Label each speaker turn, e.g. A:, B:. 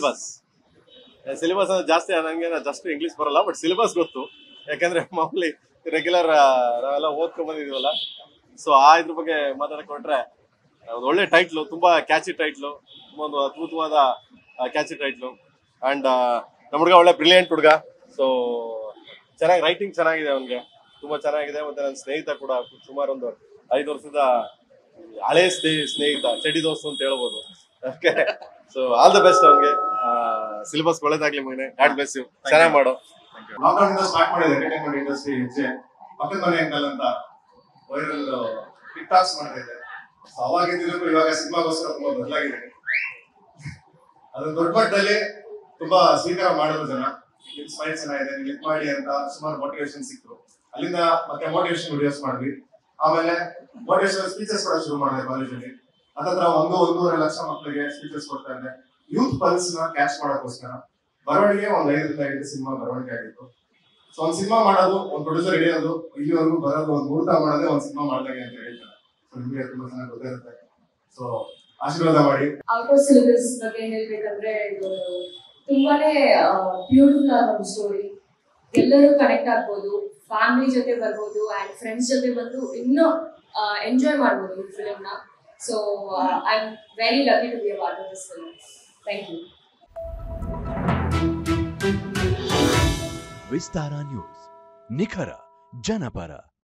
A: syllabus syllabus ಅಂದ್ರೆ ಜಾಸ್ತಿ ನನಗೆ ಜಸ್ಟ್ ಇಂಗ್ಲಿಷ್ ಬರಲ್ಲ ಬಟ್ ಸಿಲೆಬಸ್ ಗೊತ್ತು ಯಾಕಂದ್ರೆ ಮಾಮೂಲಿ ರೆಗ್ಯುಲರ್ ನಾವೆಲ್ಲ ಓದ್ಕೊಂಡ್ ಬಂದಿದೀವಲ್ಲ ಸೊ ಆ ಇದ್ರ ಬಗ್ಗೆ ಮಾತಾಡ್ಕೊಂಡ್ರೆ ಒಂದು ಒಳ್ಳೆ ಟೈಟ್ಲು ತುಂಬಾ ಕ್ಯಾಚಿ ಟೈಟ್ಲು ಒಂದು ಅದ್ಭುತವಾದ ಕ್ಯಾಚಿ ಟೈಟ್ಲು ಅಂಡ್ ನಮ್ಮ ಹುಡುಗ ಒಳ್ಳೆ ಬ್ರಿಲಿಯಂಟ್ ಹುಡುಗ ಸೊ ಚೆನ್ನಾಗಿ ರೈಟಿಂಗ್ ಚೆನ್ನಾಗಿದೆ ಅವನಿಗೆ ತುಂಬಾ ಚೆನ್ನಾಗಿದೆ ಮತ್ತೆ ನನ್ನ ಸ್ನೇಹಿತ ಕೂಡ ಸುಮಾರು ಒಂದು ಐದು ವರ್ಷದ ಹಳೆ ಸ್ನೇಹಿ ಸ್ನೇಹಿತ ಚಡಿ ದೋಸ್ತು ಅಂತ ಹೇಳ್ಬೋದು okay so all the best ಅವನಿಗೆ ಸಿಲೆಬಸ್ ಒಳ್ಳೇದಾಗ್ಲಿ ಮಗನೆ ಗಾಡ್ ಬ್ಲೆಸ್ ಯು ಚೆನ್ನಾಗಿ ಮಾಡು
B: ಲಾಕ್ಡೌನ್ ಇಂದ ಸ್ಟಾರ್ಟ್ ಮಾಡಿದೆ ಎಂಟರ್ಟೈನ್ಮೆಂಟ್ ಇಂಡಸ್ಟ್ರಿ ಹೆಜ್ಜೆ ಪಕ್ಕದ ಮನೆ ಅಂಕಲ್ ಅಂತ ವೈರಲ್ ಟಿಕ್ ಟಾಕ್ಸ್ ಮಾಡ್ತಾ ಇದ್ದೆ So ಅವಾಗಿದ್ದಕ್ಕೂ ಇವಾಗ ಸಿನಿಮಾಗೋಸ್ಕರ ತುಂಬಾ ಬದಲಾಗಿದೆ ಅದು ದೊಡ್ಡ ಮಟ್ಟದಲ್ಲಿ ತುಂಬಾ ಸ್ವೀಕಾರ ಮಾಡಿದ್ರು ಜನ ನಿಮ್ ಸ್ಮೈಲ್ ಚೆನ್ನಾಗಿದೆ ನೀವು ಇದು ಮಾಡಿ ಅಂತ ಸುಮಾರು ಮೋಟಿವೇಶನ್ ಸಿಕ್ತು ಅಲ್ಲಿಂದ ಮತ್ತೆ ಮೋಟಿವೇಶನ್ ವಿಡಿಯೋಸ್ ಮಾಡಿದ್ವಿ ಆಮೇಲೆ ಮೋಟಿವೇಶನ್ ಸ್ಪೀಚಸ್ ಕೂಡ ಶುರು ಮಾಡಿದೆ ಕಾಲೇಜಲ್ಲಿ ಹತ್ತತ್ರ ಒಂದು ಒಂದೂವರೆ ಲಕ್ಷ ಮಕ್ಕಳಿಗೆ ಸ್ಪೀಚಸ್ ಕೊಡ್ತಾ ಇದ್ದೆ ಯೂತ್ ಪಲ್ಸ್ ನ ಕ್ಯಾಚ್ ಮಾಡೋಕ್ಕೋಸ್ಕರ ಬರವಣಿಗೆ ಒಂದ್ ಐದರಿಂದ ಐದು ಸಿನಿಮಾ ಬರವಣಿಗೆ ಆಗಿತ್ತು ಸೊ ಒಂದ್ ಸಿನಿಮಾ ಮಾಡೋದು ಒಂದ್ ಪ್ರೊಡ್ಯೂಸರ್ ಹಿಡಿಯೋದು ಇಲ್ಲಿವರೆಗೂ ಬರೋದು ಒಂದ್ ಮುಹೂರ್ತ ಮಾಡೋದೇ ಒಂದ್ ಸಿನಿಮಾ ಮಾಡ್ದಂಗೆ ಅಂತ ಹೇಳ್ತಾರೆ ಸೊ ನಿಮ್ಗೆ ತುಂಬಾ ಚೆನ್ನಾಗಿ ಗೊತ್ತಿರುತ್ತೆ ಸೊ ಆಶೀರ್ವಾದ ಮಾಡಿ
C: ಔಟ್ ಆಫ್ ಸಿಲೆಬಸ್ ಬಗ್ಗೆ ಹೇಳ್ಬೇಕಂದ್ರೆ ಇದು ತುಂಬಾನೇ ಬ್ಯೂಟಿಫುಲ್ ಆದ ಒಂದು ಸ್ಟೋರಿ ಎಲ್ಲರೂ ಕನೆಕ್ಟ್ ಆಗ್ಬೋದು ಫ್ಯಾಮಿಲಿ ಜೊತೆ ಬರ್ಬೋದು ಅಂಡ್ ಫ್ರೆಂಡ್ಸ್ ಜೊತೆ ಬಂದು ಇನ್ನೂ ಎಂಜಾಯ್ ಮಾಡ್ಬೋದು ಈ ಫಿಲ್ಮ್ನ so I am very lucky to be a part of this film thank you
D: Vistara news ನಿಖರ ಜನಪರ